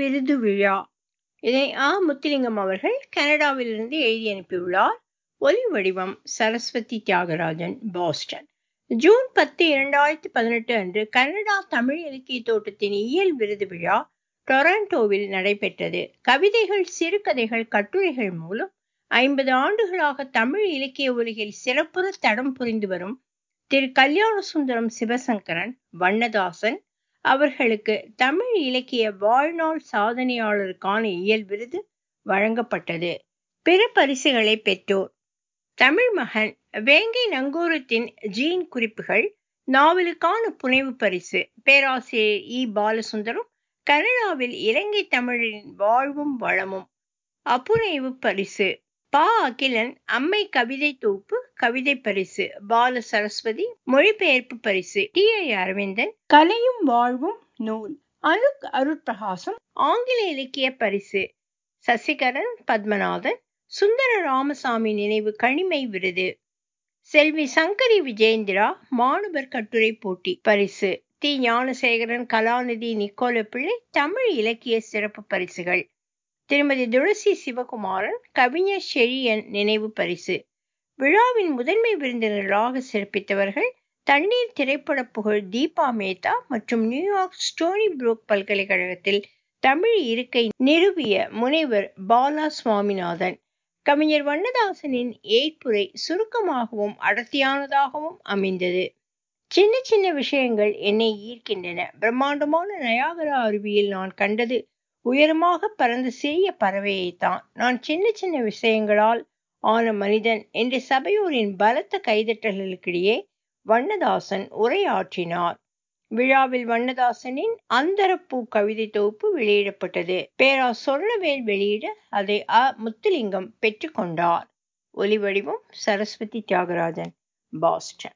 விருது விழா இதை ஆ முத்துலிங்கம் அவர்கள் கனடாவிலிருந்து எழுதி அனுப்பியுள்ளார் ஒலி வடிவம் சரஸ்வதி தியாகராஜன் பாஸ்டன் ஜூன் பத்து இரண்டாயிரத்தி பதினெட்டு அன்று கனடா தமிழ் இலக்கிய தோட்டத்தின் இயல் விருது விழா டொராண்டோவில் நடைபெற்றது கவிதைகள் சிறுகதைகள் கட்டுரைகள் மூலம் ஐம்பது ஆண்டுகளாக தமிழ் இலக்கிய உலகில் சிறப்புற தடம் புரிந்து வரும் திரு கல்யாண சுந்தரம் சிவசங்கரன் வண்ணதாசன் அவர்களுக்கு தமிழ் இலக்கிய வாழ்நாள் சாதனையாளருக்கான இயல் விருது வழங்கப்பட்டது பிற பரிசுகளை பெற்றோர் தமிழ் மகன் வேங்கை நங்கூரத்தின் ஜீன் குறிப்புகள் நாவலுக்கான புனைவு பரிசு பேராசிரியர் இ பாலசுந்தரம் கனடாவில் இலங்கை தமிழரின் வாழ்வும் வளமும் அப்புனைவு பரிசு பா அகிலன் அம்மை கவிதை தொகுப்பு கவிதை பரிசு பால சரஸ்வதி மொழிபெயர்ப்பு பரிசு டி ஐ அரவிந்தன் கலையும் வாழ்வும் நூல் அனுக் அருட்பிரகாசம் ஆங்கில இலக்கிய பரிசு சசிகரன் பத்மநாதன் சுந்தர ராமசாமி நினைவு கனிமை விருது செல்வி சங்கரி விஜேந்திரா மாணவர் கட்டுரை போட்டி பரிசு தி ஞானசேகரன் கலாநிதி நிக்கோல பிள்ளை தமிழ் இலக்கிய சிறப்பு பரிசுகள் திருமதி துளசி சிவகுமாரன் கவிஞர் ஷெழியன் நினைவு பரிசு விழாவின் முதன்மை விருந்தினர்களாக சிறப்பித்தவர்கள் தண்ணீர் திரைப்பட புகழ் தீபா மேத்தா மற்றும் நியூயார்க் ஸ்டோனி புரூக் பல்கலைக்கழகத்தில் தமிழ் இருக்கை நிறுவிய முனைவர் பாலா சுவாமிநாதன் கவிஞர் வண்ணதாசனின் ஏற்புரை சுருக்கமாகவும் அடர்த்தியானதாகவும் அமைந்தது சின்ன சின்ன விஷயங்கள் என்னை ஈர்க்கின்றன பிரம்மாண்டமான நயாகரா அருவியில் நான் கண்டது உயரமாக பறந்த சிறிய பறவையைத்தான் நான் சின்ன சின்ன விஷயங்களால் ஆன மனிதன் என்று சபையோரின் பலத்த கைதட்டல்களுக்கிடையே வண்ணதாசன் உரையாற்றினார் விழாவில் வண்ணதாசனின் அந்தரப்பூ கவிதை தொகுப்பு வெளியிடப்பட்டது பேரா சொர்ணவேல் வெளியிட அதை அ முத்துலிங்கம் பெற்றுக்கொண்டார் ஒலி வடிவம் சரஸ்வதி தியாகராஜன் பாஸ்டன்